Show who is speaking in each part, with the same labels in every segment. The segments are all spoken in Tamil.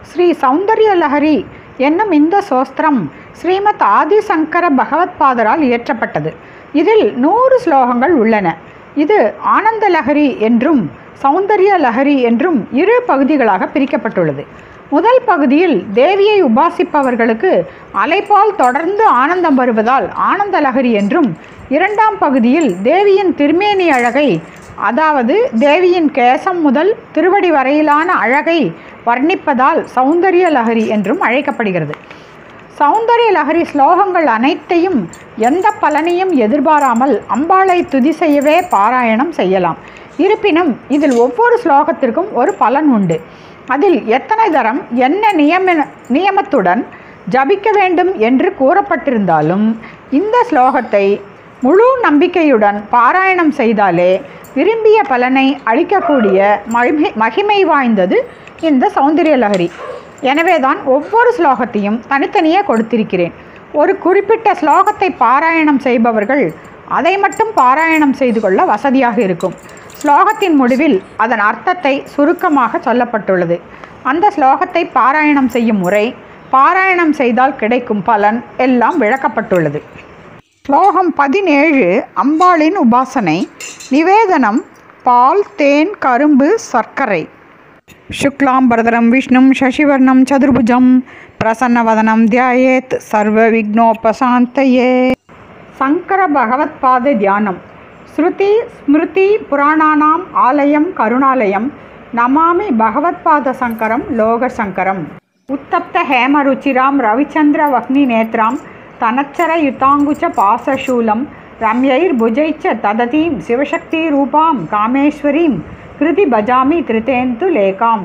Speaker 1: ஸ்ரீ சௌந்தர்ய லஹரி என்னும் இந்த சோஸ்திரம் ஸ்ரீமத் ஆதிசங்கர பகவத்பாதரால் இயற்றப்பட்டது இதில் நூறு ஸ்லோகங்கள் உள்ளன இது ஆனந்த லஹரி என்றும் சௌந்தர்ய லஹரி என்றும் இரு பகுதிகளாக பிரிக்கப்பட்டுள்ளது முதல் பகுதியில் தேவியை உபாசிப்பவர்களுக்கு அலைப்பால் தொடர்ந்து ஆனந்தம் வருவதால் ஆனந்த லஹரி என்றும் இரண்டாம் பகுதியில் தேவியின் திருமேனி அழகை அதாவது தேவியின் கேசம் முதல் திருவடி வரையிலான அழகை வர்ணிப்பதால் சௌந்தர்ய லஹரி என்றும் அழைக்கப்படுகிறது சௌந்தர்ய லஹரி ஸ்லோகங்கள் அனைத்தையும் எந்த பலனையும் எதிர்பாராமல் அம்பாளை துதி செய்யவே பாராயணம் செய்யலாம் இருப்பினும் இதில் ஒவ்வொரு ஸ்லோகத்திற்கும் ஒரு பலன் உண்டு அதில் எத்தனை தரம் என்ன நியம நியமத்துடன் ஜபிக்க வேண்டும் என்று கூறப்பட்டிருந்தாலும் இந்த ஸ்லோகத்தை முழு நம்பிக்கையுடன் பாராயணம் செய்தாலே விரும்பிய பலனை அளிக்கக்கூடிய மகிமை மகிமை வாய்ந்தது இந்த சௌந்தர்ய லஹரி எனவேதான் ஒவ்வொரு ஸ்லோகத்தையும் தனித்தனியே கொடுத்திருக்கிறேன் ஒரு குறிப்பிட்ட ஸ்லோகத்தை பாராயணம் செய்பவர்கள் அதை மட்டும் பாராயணம் செய்து கொள்ள வசதியாக இருக்கும் ஸ்லோகத்தின் முடிவில் அதன் அர்த்தத்தை சுருக்கமாக சொல்லப்பட்டுள்ளது அந்த ஸ்லோகத்தை பாராயணம் செய்யும் முறை பாராயணம் செய்தால் கிடைக்கும் பலன் எல்லாம் விளக்கப்பட்டுள்ளது ஸ்லோகம் பதினேழு அம்பாளின் உபாசனை நிவேதனம் பால் தேன் கரும்பு சர்க்கரை शुक्लाम्बरधरं विष्णुं शशिवर्णं चतुर्भुजं प्रसन्नवदनं ध्यायेत् सर्वविघ्नोपशान्तये சங்கர பகவத்பாத தியானம் ஸ்ருதி ஸ்மிருதி புராணானாம் ஆலயம் கருணாலயம் நமாமி பகவத்பாத சங்கரம் லோகசங்கரம் உத்தப்த ஹேமருச்சிராம் ரவிச்சந்திர வக்னி நேத்ராம் தனச்சர யுதாங்குச்ச பாசசூலம் ரம்யைர் புஜைச்ச தததீம் சிவசக்தி ரூபாம் காமேஸ்வரீம் கிருதி பஜாமி கிருதேந்து லேகாம்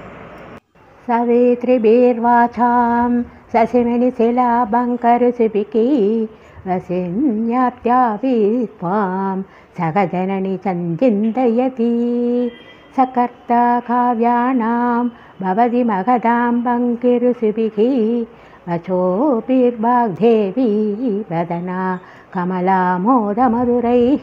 Speaker 2: सवेत्रिभिर्वाचां ससिमणिशिलाबङ्करुसुपिकी वसिन्यात्यापि त्वां सखजननि सञ्चिन्तयति सकर्ता काव्याणां भवति महदां बङ्किरुसुभिः वचोभिर्वाग्देवी वदना कमलामोदमधुरैः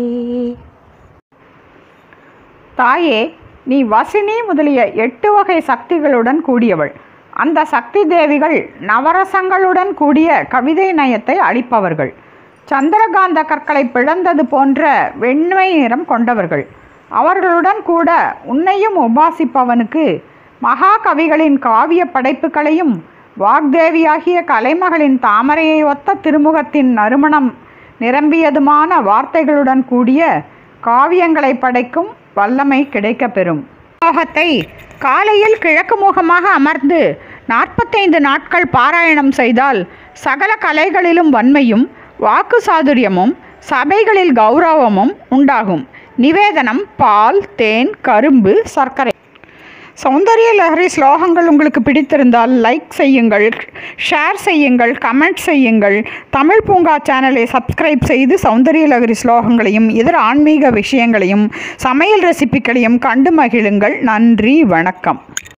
Speaker 1: தாயே நீ வசினி முதலிய எட்டு வகை சக்திகளுடன் கூடியவள் அந்த சக்தி தேவிகள் நவரசங்களுடன் கூடிய கவிதை நயத்தை அளிப்பவர்கள் சந்திரகாந்த கற்களை பிளந்தது போன்ற வெண்மை நிறம் கொண்டவர்கள் அவர்களுடன் கூட உன்னையும் உபாசிப்பவனுக்கு மகாகவிகளின் காவிய படைப்புகளையும் வாக்தேவியாகிய கலைமகளின் தாமரையை ஒத்த திருமுகத்தின் நறுமணம் நிரம்பியதுமான வார்த்தைகளுடன் கூடிய காவியங்களை படைக்கும் வல்லமை கிடைக்கப்பெறும் ஸ்லோகத்தை காலையில் கிழக்கு முகமாக அமர்ந்து நாற்பத்தைந்து நாட்கள் பாராயணம் செய்தால் சகல கலைகளிலும் வன்மையும் வாக்கு சாதுரியமும் சபைகளில் கௌரவமும் உண்டாகும் நிவேதனம் பால் தேன் கரும்பு சர்க்கரை சௌந்தர்ய லஹரி ஸ்லோகங்கள் உங்களுக்கு பிடித்திருந்தால் லைக் செய்யுங்கள் ஷேர் செய்யுங்கள் கமெண்ட் செய்யுங்கள் தமிழ் பூங்கா சேனலை சப்ஸ்கிரைப் செய்து சௌந்தர்ய லஹரி ஸ்லோகங்களையும் இதர ஆன்மீக விஷயங்களையும் சமையல் ரெசிபிகளையும் கண்டு மகிழுங்கள் நன்றி வணக்கம்